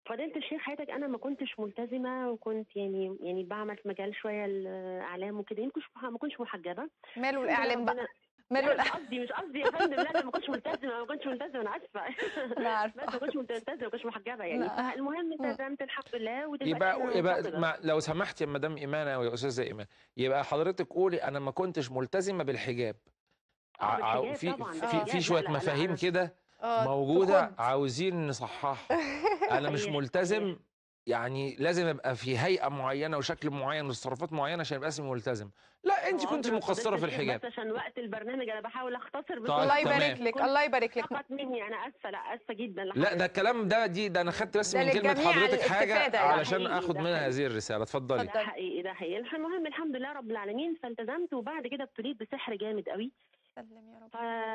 فضيلة الشيخ حياتك أنا ما كنتش ملتزمة وكنت يعني يعني بعمل في مجال شوية الإعلام وكده يمكن ما كنتش محجبة ماله الحمد لله الإعلام بقى ربنا ماله لا مش الإعلام قصدي مش قصدي يا فندم لا أنا ما كنتش ملتزمة ما كنتش ملتزمة أنا آسفة أنا بس ما عارفة كنتش ملتزمة ما كنتش محجبة يعني لا. فالمهم مم. التزمت الحمد لله ودلوقتي يبقى أنا يبقى منتقبة مع لو سمحت يا مدام ايمان او يا استاذه ايمان يبقى حضرتك قولي انا ما كنتش ملتزمه بالحجاب اه ع- ع- بالحجاب في طبعا في بالحجاب في لا شويه لا لا مفاهيم أنا كده اه موجوده تخض عاوزين نصححها انا مش صحيح ملتزم صحيح يعني لازم ابقى في هيئه معينه وشكل معين وتصرفات معينه عشان ابقى اسمي ملتزم لا انت كنت عذرا مقصره فضيلة في الشيخ الحجاب بس عشان وقت البرنامج أنا بحاول أختصر طيب بسرعة الله تمام يبارك لك كنت الله يبارك لك سقط مني أنا آسفة لا آسفة جدا لا لحضرتك ده الكلام ده دي ده انا خدت بس ده من كلمه للجميع حضرتك حاجه الاستفادة يعني ده علشان حقيقي اخد ده منها حقيقي هذه الرساله اتفضلي ده اتفضل حقيقي ده حقيقي المهم الحمد لله رب العالمين فالتزمت وبعد كده ابتليت بسحر جامد قوي سلم يا رب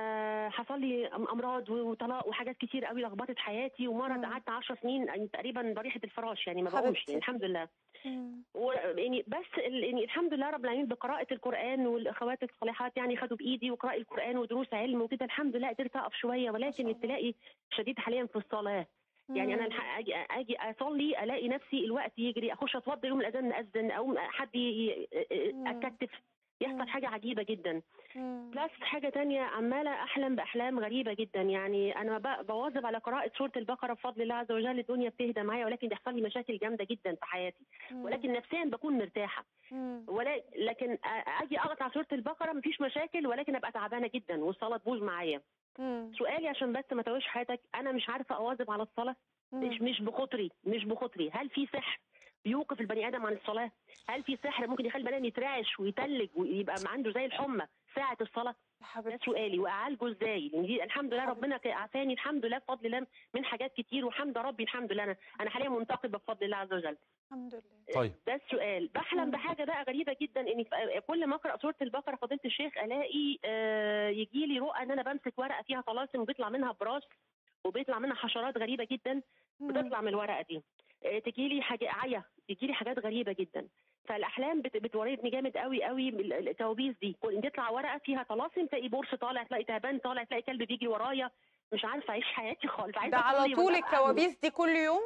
فحصل لي أم- امراض وطلاق وحاجات كتير قوي لخبطت حياتي ومرض مم. قعدت 10 سنين يعني تقريبا ضريحه الفراش يعني ما بقومش يعني حبيبتي الحمد لله مم. و- يعني بس ال- يعني الحمد لله رب العالمين بقراءه القران والاخوات الصالحات يعني خدوا بايدي وقراءه القران ودروس علم وكده الحمد لله قدرت اقف شويه ما ولكن شاء الله ابتلائي شديد حاليا في الصلاه يعني انا مم. الحق اجي اجي اصلي الاقي نفسي الوقت يجري اخش اتوضى يوم الاذان ناذن او حد ي- مم. اتكتف يحصل مم. حاجه عجيبه جدا مم. بلس حاجه تانية عماله احلم باحلام غريبه جدا يعني انا ب- بواظب على قراءه سوره البقره بفضل الله عز وجل الدنيا بتهدى معايا ولكن بيحصل لي مشاكل جامده جدا في حياتي مم. ولكن نفسيا بكون مرتاحه مم. ولا لكن أ- اجي اقطع سوره البقره مفيش مشاكل ولكن ابقى تعبانه جدا والصلاه تبوظ معايا مم. سؤالي عشان بس ما توهش حياتك انا مش عارفه اواظب على الصلاه مش مم. مش بخطري مش بخطري هل في سحر بيوقف البني ادم عن الصلاه هل في سحر ممكن يخلي البني ادم يترعش ويتلج ويبقى عنده زي الحمى ساعه الصلاه يا ده حبيبتي سؤالي واعالجه ازاي لان دي الحمد لله حبيبتي ربنا ك- عافاني الحمد لله بفضل الله من حاجات كتير وحمد ربي الحمد لله انا انا حاليا منتقبه بفضل الله عز وجل الحمد لله طيب ده السؤال بحلم مم. بحاجه بقى غريبه جدا اني ف- كل ما اقرا سوره البقره فضيله الشيخ الاقي آه، يجي لي رؤى ان انا بمسك ورقه فيها طلاسم وبيطلع منها براس وبيطلع منها حشرات غريبه جدا مم. بتطلع من الورقه دي تجي لي حاجه عيا تجي لي حاجات غريبه جدا فالاحلام بت- بتوردني جامد قوي قوي ال- ال- الكوابيس دي كل- تطلع ورقه فيها طلاسم تلاقي بورس طالع تلاقي تعبان طالع تلاقي كلب بيجري ورايا مش عارفه اعيش حياتي خالص ده عايزه على اصلي طول ولا أعمل. الكوابيس دي كل يوم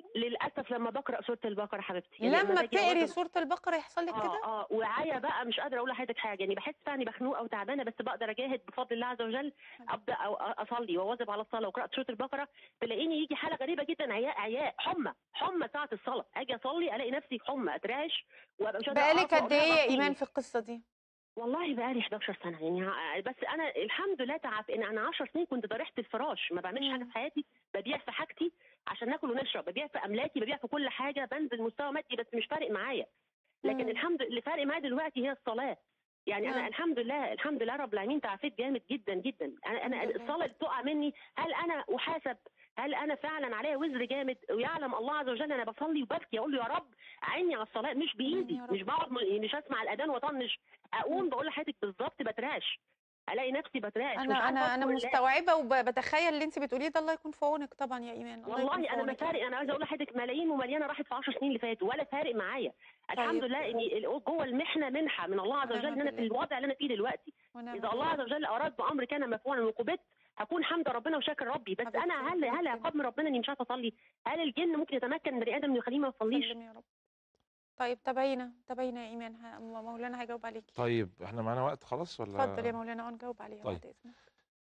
للاسف لما بقرا سوره البقره حبيبتي يعني لما باجي بتقري أواظب- سورة البقرة يحصل لك اه كده اه وعيا بقى مش قادره اقول لحضرتك حاجه يعني بحس فعلا اني مخنوقه وتعبانه بس بقدر اجاهد بفضل الله عز وجل ابدا أو اصلي واواظب على الصلاه وقرات سوره البقره تلاقيني يجي حاله غريبه جدا عياء عياء حمى حمى ساعه الصلاه اجي اصلي الاقي نفسي حمى اترعش وابقى مش قادره بقالك أقف قد وأقول ايه لها يا غطيني. ايمان في القصة دي والله بقى لي 11 سنه يعني ع- بس انا الحمد لله تعب ان انا 10 سنين كنت ضريحه الفراش ما بعملش حاجه مم. في حياتي ببيع في حاجتي عشان ناكل ونشرب ببيع في املاكي ببيع في كل حاجه بنزل مستوى مادي بس مش فارق معايا لكن مم. الحمد اللي فارق معايا دلوقتي هي الصلاه يعني انا نعم. الحمد لله الحمد لله رب العالمين تعافيت جامد جدا جدا انا انا الحمد لله. الصلاه اللي بتقع مني هل انا احاسب هل انا فعلا عليا وزر جامد ويعلم الله عز وجل انا بصلي وببكي اقول له يا رب اعني على الصلاه مش بايدي يا رب. مش بقعد م- مش اسمع الاذان واطنش اقوم بقول لحضرتك بالظبط بترعش الاقي نفسي بترعش مش انا عارفه انا انا أدخل ألاقي- مستوعبة وبتخيل اللي انت بتقوليه ده الله يكون في عونك طبعا يا ايمان الله يكون والله في انا ما عونك يا فارق انا عايزه اقول لحضرتك ملايين ومليانه راحت في 10 سنين اللي فاتوا ولا فارق معايا الحمد طيب. لله اني ال- جوه المحنه منحه من الله عز ونعم وجل ان انا في بالله. الوضع اللي انا فيه دلوقتي ونعم اذا الله بالله. عز وجل اراد بامر كان مفعولا وقبت هكون حمد ربنا وشاكر ربي بس حبيبتي، انا هل ربنا هل يكرمك. عقاب من ربنا اني مش عارفه اصلي هل الجن ممكن يتمكن من بني ادم انه يخليه ما يصليش سلم يا رب طيب تابعينا تابعينا يا ايمان ه- مولانا هيجاوب عليكي طيب احنا معانا وقت خلاص ولا اتفضل يا مولانا اه نجاوب عليها طيب. بعد اذنك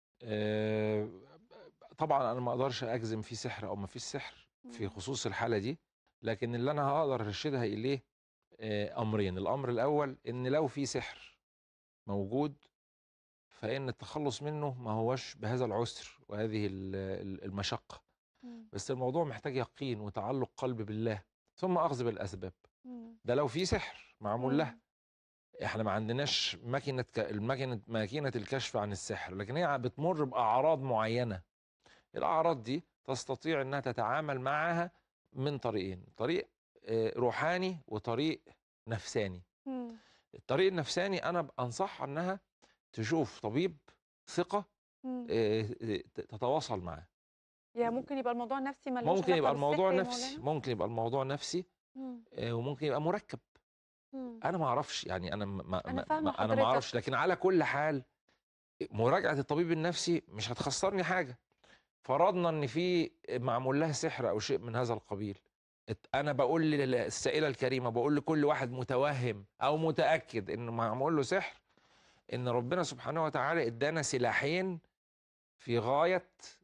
آه، طبعا انا ما اقدرش اجزم في سحر او ما فيش سحر في مم. خصوص الحاله دي لكن اللي انا هقدر ارشدها اليه آه، امرين الامر الاول ان لو في سحر موجود فان التخلص منه ما هوش بهذا العسر وهذه ال- ال- المشقه مم. بس الموضوع محتاج يقين وتعلق قلب بالله ثم اخذ بالاسباب مم. ده لو في سحر معمول له مم. احنا ما عندناش ماكينه ك... الماكينه ماكينه الكشف عن السحر لكن هي بتمر باعراض معينه الاعراض دي تستطيع انها تتعامل معها من طريقين طريق آه، روحاني وطريق نفساني مم. الطريق النفساني انا انصحها انها تشوف طبيب ثقه مم. آه، آه، تتواصل معاه يا ممكن يبقى الموضوع نفسي ملوش ممكن يبقى علاقة الموضوع بالسحر يا نفسي مولانا؟ ممكن يبقى الموضوع نفسي مم. آه، وممكن يبقى مركب مم. انا ما اعرفش يعني انا ما أنا ما فاهمة ما- انا حضرتك. ما اعرفش لكن على كل حال مراجعه الطبيب النفسي مش هتخسرني حاجه فرضنا ان في معمول لها سحر او شيء من هذا القبيل ات- انا بقول للسائله الكريمه بقول لكل واحد متوهم او متاكد انه معمول له سحر ان ربنا سبحانه وتعالى ادانا سلاحين في غايه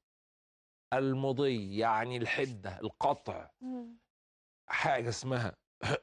المضي يعني الحده القطع مم. حاجه اسمها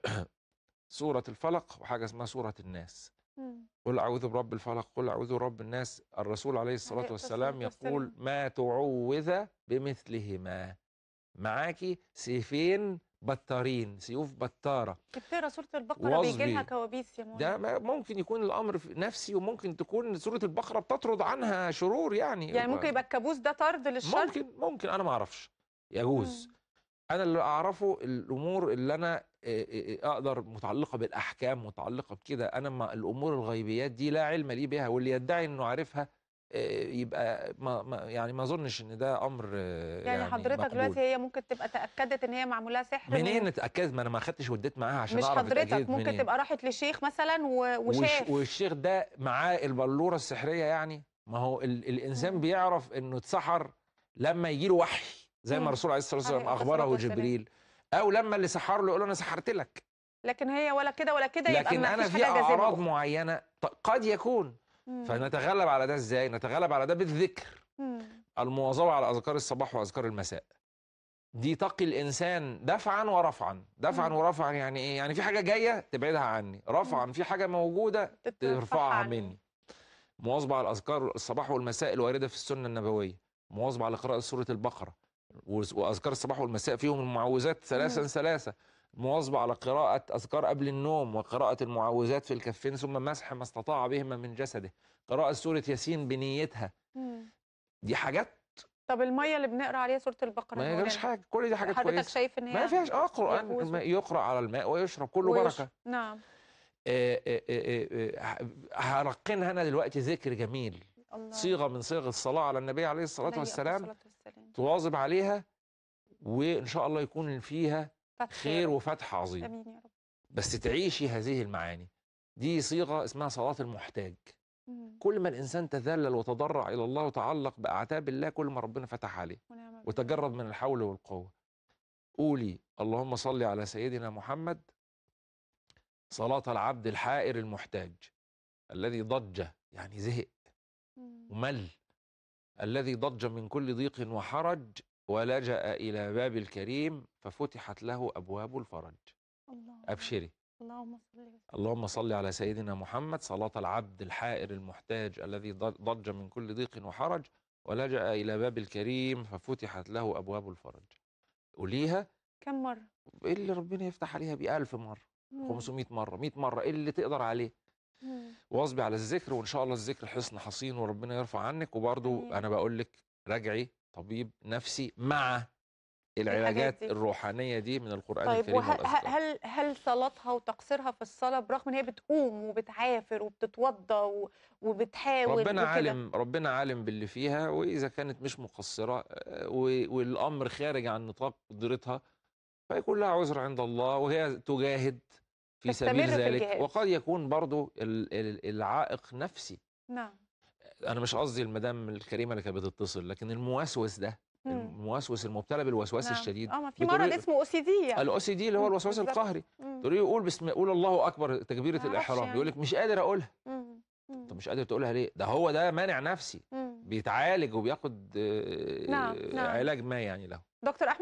سوره الفلق وحاجه اسمها سوره الناس مم. قل اعوذ برب الفلق قل اعوذ برب الناس الرسول عليه الصلاه عليه والسلام الصلاة يقول والسلام. ما تعوذ بمثلهما معاكي سيفين بتارين سيوف بتاره بتقرا سوره البقره بيجي لها واظبي. كوابيس يا مولانا ده ما- ممكن يكون الامر في- نفسي وممكن تكون سوره البقره بتطرد عنها شرور يعني يعني ممكن يبقى الكابوس ده طرد للشر ممكن ممكن انا ما اعرفش يجوز مم. انا اللي اعرفه الامور اللي انا إيه إيه اقدر متعلقه بالاحكام متعلقه بكده انا ما الامور الغيبيات دي لا علم لي بها واللي يدعي انه عارفها إيه، يبقى ما ما يعني ما اظنش ان ده امر آه، يعني, يعني حضرتك مقبول. دلوقتي هي ممكن تبقى تاكدت ان هي معمول لها سحر من- منين اتاكدت ما انا ما خدتش وديت معاها عشان مش اعرف حضرتك اتاكدت ممكن منين. تبقى راحت لشيخ مثلا و- وشاف وش والشيخ ده معاه البلوره السحريه يعني ما هو ال الانسان مم. بيعرف انه اتسحر لما يجي له وحي زي ما مم. الرسول عليه الصلاه والسلام عليه الصلاة اخبره والسلام. جبريل او لما اللي سحر له يقول له انا سحرت لك لكن هي ولا كده ولا كده يبقى لكن ما انا فيش في حاجه جازمه اعراض أخرى. معينه ط- قد يكون مم. فنتغلب على ده ازاي نتغلب على ده بالذكر مم. المواظبه على اذكار الصباح واذكار المساء دي تقي الانسان دفعا ورفعا دفعا مم. ورفعا يعني ايه يعني في حاجه جايه تبعدها عني رفعا في حاجه موجوده ترفعها عني. مني مواظبه على اذكار الصباح والمساء الوارده في السنه النبويه مواظبه على قراءه سوره البقره وز- واذكار الصباح والمساء فيهم المعوذات ثلاثا مم. ثلاثه مواظبه على قراءه اذكار قبل النوم وقراءه المعوذات في الكفين ثم مسح ما استطاع بهما من جسده قراءه سوره ياسين بنيتها مم. دي حاجات طب الميه اللي بنقرا عليها سوره البقره ما يا يجراش مولانا، حاجه كل دي حاجات حضرتك كويسه شايف ان هي ما فيهاش اه قران يجوز الماء يقرا على الماء ويشرب كله ويش- بركه نعم آه، آه، آه، آه، هرقنها انا دلوقتي ذكر جميل الله صيغه من صيغ الصلاه على النبي عليه الصلاه عليه والسلام الصلاة والسلام. تواظب عليها وان شاء الله يكون فيها فتح يا خير رب. وفتح عظيم امين يا رب بس تعيشي هذه المعاني دي صيغه اسمها صلاه المحتاج مم. كل ما الانسان تذلل وتضرع الى الله وتعلق باعتاب الله كل ما ربنا فتح عليه ونعم بالله. وتجرد من الحول والقوه قولي اللهم صل على سيدنا محمد صلاه العبد الحائر المحتاج الذي ضج يعني زهق مم. ومل الذي ضج من كل ضيق وحرج ولجأ إلى باب الكريم ففتحت له أبواب الفرج الله أبشري اللهم صل وسلم اللهم صل على سيدنا محمد صلاة العبد الحائر المحتاج الذي ض- ضج من كل ضيق وحرج ولجأ إلى باب الكريم ففتحت له أبواب الفرج قوليها كم مره إيه اللي ربنا يفتح عليها بألف مرة مم. 500 مرة 100 مرة إيه اللي تقدر عليه مم. واظبي على الذكر وان شاء الله الذكر حصن حصين وربنا يرفع عنك وبرضو آمين. انا بقول لك راجعي طبيب نفسي مع العلاجات دي. الروحانيه دي من القران طيب الكريم وهل والاذكار هل هل صلاتها وتقصيرها في الصلاه برغم ان هي بتقوم وبتعافر وبتتوضى و- وبتحاول ربنا وكده. عالم ربنا عالم باللي فيها واذا كانت مش مقصره آه، و- والامر خارج عن نطاق قدرتها فيكون لها عذر عند الله وهي تجاهد في تستمر سبيل في ذلك الجهاد. وقد يكون برضو ال- ال- العائق نفسي نعم انا مش قصدي المدام الكريمه اللي كانت بتتصل لكن الموسوس ده مم. الموسوس المبتلى بالوسواس نعم. الشديد اه ما في بتقولي- مرض اسمه او سي دي يعني الاو سي دي اللي هو مم، الوسواس بالظبط. القهري مم. تقولي له قول بسم قول الله اكبر تكبيره ما أعرفش الاحرام يعني. يقول لك مش قادر اقولها مم. مم. طب مش قادر تقولها ليه ده هو ده مانع نفسي مم. بيتعالج وبياخد آه، نعم، نعم. علاج ما يعني له دكتور احمد